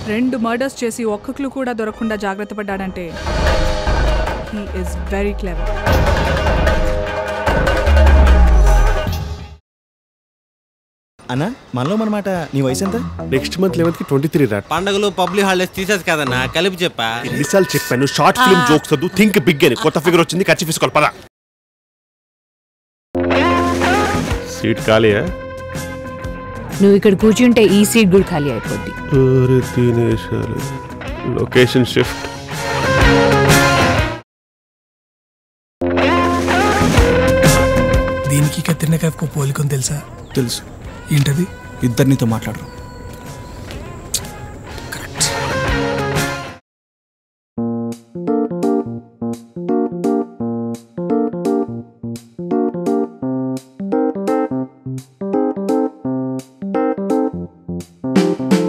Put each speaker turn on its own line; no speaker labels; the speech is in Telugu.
రెండు మర్డర్స్ చేసి ఒక్క క్లూ కూడా దొరకకుండా జాగ్రత్త పడ్డాడంటే హీ ఈస్ వెరీ క్లెవర్
అన్నా మనలో మనమాట నీ వయసు ఎంత
నెక్స్ట్ మంత్ లెవెన్త్ కి ట్వంటీ త్రీ రాట్
పండగలు పబ్లిక్ హాలిడేస్ తీసేది కదన్నా కలిపి చెప్పా
ఎన్నిసార్లు చెప్పాను షార్ట్ ఫిల్మ్ జోక్స్ వద్దు థింక్ బిగ్ అని కొత్త ఫిగర్ వచ్చింది ఖర్చు తీసుకోవాలి పదా సీట్ ఖాళీయా
నువ్వు ఇక్కడ కూర్చుంటే ఈ సీట్ కూడా ఖాళీ అయిపోద్ది
అరే తినేసారు లొకేషన్ షిఫ్ట్
దీనికి కత్తిరిన కాకు పోలికని తెలుసా
తెలుసు
ఏంటది
ఇద్దరు నీతో మాట్లాడరు